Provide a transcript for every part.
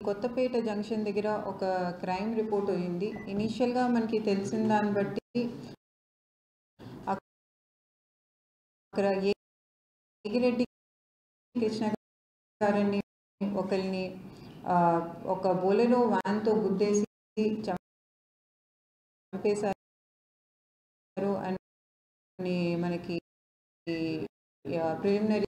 Kothapeta junction దగ్గర ఒక crime report అయింది ఇనీషియల్గా మనకి తెలిసిన దాన్ని బట్టి అక్కడ ఏగిరెడ్డి కృష్ణ గారిని ఒకరిని ఆ, ఒక బోలెరో వ్యాన్తో గుద్దేసి చంపేశారు అని మనకి ప్రిలిమినరీ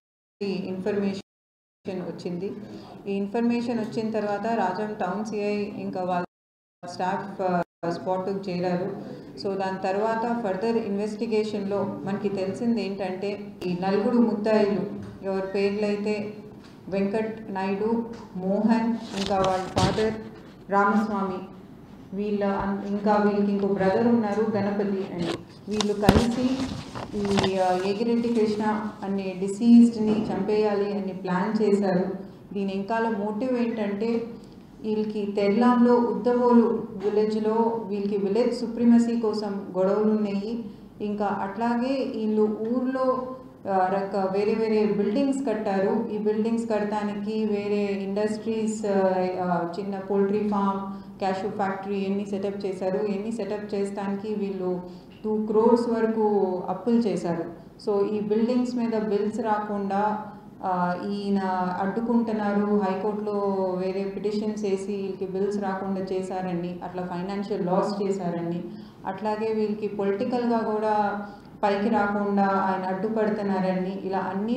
ఇన్ఫర్మేషన్ వచ్చింది ఈ ఇన్ఫర్మేషన్ వచ్చిన తర్వాత రాజం టౌన్ సిఐ ఇంకా వాళ్ళ స్టాఫ్ స్పాట్కి చేరారు సో దాని తర్వాత ఫర్దర్ ఇన్వెస్టిగేషన్లో మనకి తెలిసింది ఏంటంటే ఈ నలుగురు ముద్దాయిలు ఎవరి పేర్లు అయితే వెంకట్ నాయుడు మోహన్ ఇంకా వాళ్ళ ఫాదర్ రామస్వామి వీళ్ళ అన్- ఇంకా వీళ్ళకి ఇంకో బ్రదర్ ఉన్నారు గణపతి అని వీళ్ళు కలిసి ఈ ఆ, ఏగిరెడ్డి కృష్ణ అనే డిసీజ్డ్ని చంపేయాలి అని ప్లాన్ చేశారు దీని వెనకాల మోటివ్ ఏంటంటే వీళ్ళకి తెల్లాంలో ఉద్దవోలు విలేజ్లో వీళ్ళకి విలేజ్ సుప్రీమసీ కోసం గొడవలు ఉన్నాయి ఇంకా అట్లాగే వీళ్ళు ఊర్లో ఆ, రక వేరే వేరే బిల్డింగ్స్ కట్టారు ఈ బిల్డింగ్స్ కట్టడానికి వేరే ఇండస్ట్రీస్ చిన్న పోల్ట్రీ ఫామ్ క్యాషూ ఫ్యాక్టరీ ఎన్ని సెటప్ చేశారు ఎన్ని సెటప్ చేయడానికి వీళ్ళు టూ క్రోర్స్ వరకు అప్పులు చేశారు సో ఈ బిల్డింగ్స్ మీద బిల్స్ రాకుండా ఆ, ఈయన అడ్డుకుంటున్నారు హైకోర్టులో వేరే పిటిషన్స్ వేసి వీళ్ళకి బిల్స్ రాకుండా చేశారని అట్లా ఫైనాన్షియల్ లాస్ చేశారని అట్లాగే వీళ్ళకి పొలిటికల్గా కూడా పైకి రాకుండా ఆయన అడ్డుపడుతున్నారని ఇలా అన్ని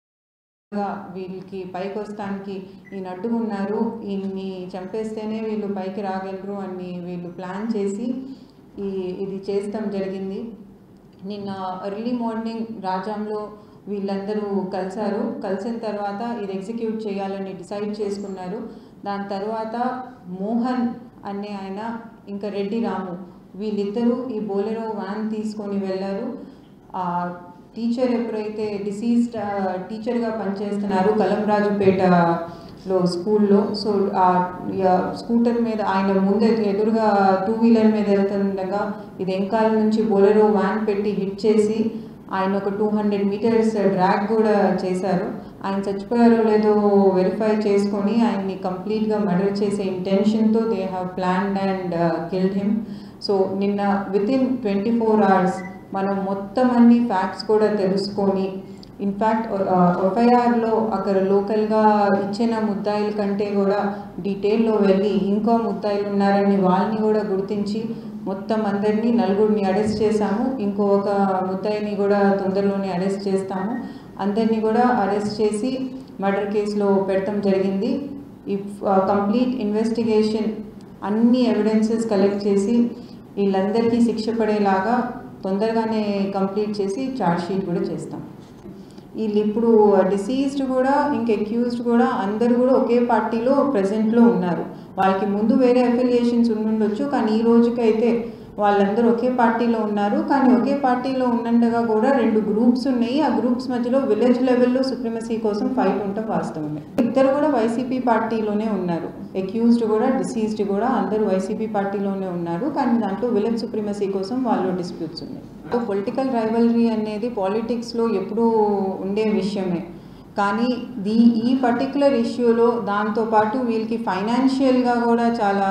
రకాలుగా వీళ్ళకి పైకి వస్తానికి ఈయన అడ్డుకున్నారు ఈయన్ని చంపేస్తేనే వీళ్ళు పైకి రాగలరు అని వీళ్ళు ప్లాన్ చేసి ఈ ఇది చేస్తాం జరిగింది నిన్న ఎర్లీ మార్నింగ్ రాజాంలో వీళ్ళందరూ కలిశారు కలిసిన తర్వాత ఇది ఎగ్జిక్యూట్ చేయాలని డిసైడ్ చేసుకున్నారు దాని తర్వాత మోహన్ అనే ఆయన ఇంకా రెడ్డి రాము వీళ్ళిద్దరూ ఈ బోలెరో వ్యాన్ తీసుకొని వెళ్ళారు ఆ టీచర్ ఎప్పుడైతే డిసీజ్డ్ టీచర్గా పనిచేస్తున్నారు కలంరాజుపేటలో స్కూల్లో సో ఆ యా- స్కూటర్ మీద ఆయన ముందే ఎదురుగా టూ వీలర్ మీద వెళ్తుండగా ఇది వెనకాల నుంచి బోలెరో వ్యాన్ పెట్టి హిట్ చేసి ఆయన ఒక టూ హండ్రెడ్ మీటర్స్ డ్రాగ్ కూడా చేశారు ఆయన చచ్చిపోయారో లేదో వెరిఫై చేసుకొని ఆయన్ని కంప్లీట్గా మర్డర్ చేసే ఇంటెన్షన్తో they have planned and killed him so నిన్న within twenty four hours మనం మొత్తం అన్ని ఫ్యాక్ట్స్ కూడా తెలుసుకొని ఇన్ఫ్యాక్ట్ ఎఫ్ఐఆర్లో అక్కడ లోకల్గా ఇచ్చిన ముద్దాయిల కంటే కూడా డీటెయిల్లో వెళ్ళి ఇంకో ముద్దాయిలు ఉన్నారని వాళ్ళని కూడా గుర్తించి మొత్తం అందరినీ నలుగురిని అరెస్ట్ చేశాము ఇంకో ఒక ముద్దాయిని కూడా తొందరలోనే అరెస్ట్ చేస్తాము అందరినీ కూడా అరెస్ట్ చేసి మర్డర్ కేసులో పెడతాం జరిగింది ఈ కంప్లీట్ ఇన్వెస్టిగేషన్ అన్ని ఎవిడెన్సెస్ కలెక్ట్ చేసి వీళ్ళందరికీ శిక్ష పడేలాగా తొందరగానే కంప్లీట్ చేసి ఛార్జ్ షీట్ కూడా చేస్తాం వీళ్ళు ఇప్పుడు డిసీజ్డ్ కూడా ఇంకా అక్యూజ్డ్ కూడా అందరు కూడా ఒకే పార్టీలో ప్రజెంట్లో ఉన్నారు వాళ్ళకి ముందు వేరే అఫిలియేషన్స్ ఉండుండొచ్చు కానీ ఈ రోజుకైతే వాళ్ళందరూ ఒకే పార్టీలో ఉన్నారు కానీ ఒకే పార్టీలో ఉన్నట్టుగా కూడా రెండు గ్రూప్స్ ఉన్నాయి ఆ గ్రూప్స్ మధ్యలో విలేజ్ లెవెల్లో సుప్రీమసీ కోసం ఫైట్ ఉండటం వాస్తవమే ఇద్దరు కూడా వైసీపీ పార్టీలోనే ఉన్నారు అక్యూజ్డ్ కూడా డిసీజ్డ్ కూడా అందరూ వైసీపీ పార్టీలోనే ఉన్నారు కానీ దాంట్లో విలేజ్ సుప్రీమసీ కోసం వాళ్ళు డిస్ప్యూట్స్ ఉన్నాయి పొలిటికల్ రైవలరీ అనేది పాలిటిక్స్లో ఎప్పుడూ ఉండే విషయమే కానీ దీ ఈ పర్టికులర్ ఇష్యూలో దాంతోపాటు వీళ్ళకి ఫైనాన్షియల్గా కూడా చాలా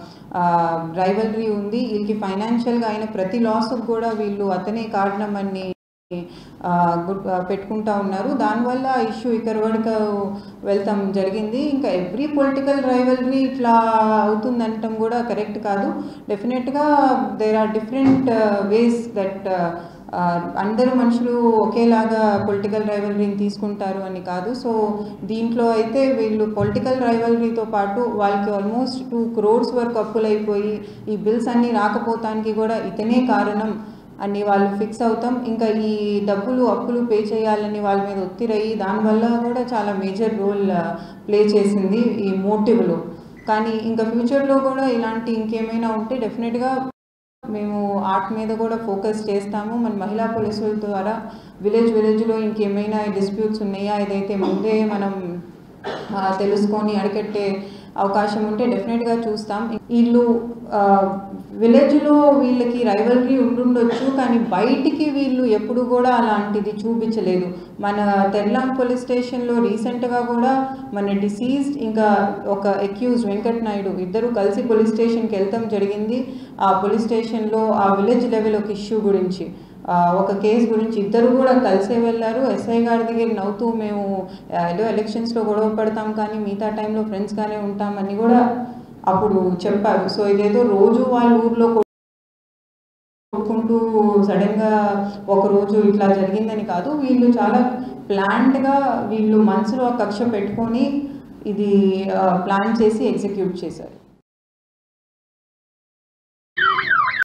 రైవలరీ ఉంది వీళ్ళకి ఫైనాన్షియల్గా అయిన ప్రతి లాస్కి కూడా వీళ్ళు అతనే కారణం అని ఆ, గు- ఆ, పెట్టుకుంటా ఉన్నారు దానివల్ల ఆ ఇష్యూ ఇక్కడ వరకు వెళ్తాం జరిగింది ఇంకా ఎవ్రీ పొలిటికల్ రైవలరీ ఇట్లా అవుతుందంటం కూడా కరెక్ట్ కాదు డెఫినెట్గా there are different ways that అందరు మనుషులు ఒకేలాగా పొలిటికల్ రైవలరీని తీసుకుంటారు అని కాదు సో దీంట్లో అయితే వీళ్ళు పొలిటికల్ రైవలరీతో పాటు వాళ్ళకి ఆల్మోస్ట్ టూ క్రోర్స్ వరకు అప్పులైపోయి ఈ బిల్స్ అన్నీ రాకపోతానికి కూడా ఇతనే కారణం అని వాళ్ళు ఫిక్స్ అవుతాం ఇంకా ఈ డబ్బులు అప్పులు పే చేయాలని వాళ్ళ మీద ఒత్తిరయ్యి దానివల్ల కూడా చాలా మేజర్ రోల్ ప్లే చేసింది ఈ మోటివ్లో కానీ ఇంకా ఫ్యూచర్లో కూడా ఇలాంటి ఇంకేమైనా ఉంటే డెఫినెట్గా మేము ఆర్ట్ మీద కూడా ఫోకస్ చేస్తాము మన మహిళా పోలీసుల ద్వారా విలేజ్ విలేజ్లో ఇంకేమైనా డిస్ప్యూట్స్ ఉన్నాయా ఏదైతే ముందే మనం ఆ, తెలుసుకొని అడిగట్టే అవకాశం ఉంటే డెఫినెట్గా చూస్తాం వీళ్ళు విలేజ్లో వీళ్ళకి రైవల్రీ ఉండుండొచ్చు కానీ బయటికి వీళ్ళు ఎప్పుడు కూడా అలాంటిది చూపించలేదు మన తెల్లాం పోలీస్ స్టేషన్లో రీసెంట్గా కూడా మన డిసీజ్డ్ ఇంకా ఒక అక్యూజ్ వెంకట్ నాయుడు ఇద్దరు కలిసి పోలీస్ స్టేషన్కి వెళ్తాం జరిగింది ఆ పోలీస్ స్టేషన్లో ఆ విలేజ్ లెవెల్ ఒక ఇష్యూ గురించి ఒక కేసు గురించి ఇద్దరు కూడా కలిసే వెళ్ళారు ఎస్ఐ గారి దగ్గర నవ్వుతూ మేము ఏదో ఎలక్షన్స్లో గొడవ పడతాం కానీ మిగతా టైంలో ఫ్రెండ్స్గానే ఉంటామని కూడా అప్పుడు చెప్పారు సో ఇదేదో రోజు వాళ్ళ ఊర్లో కొట్టుకుంటూ సడన్గా ఒకరోజు ఇట్లా జరిగిందని కాదు వీళ్ళు చాలా ప్లాన్డ్గా వీళ్ళు మనసులో కక్ష పెట్టుకొని ఇది ప్లాన్ చేసి ఎగ్జిక్యూట్ చేశారు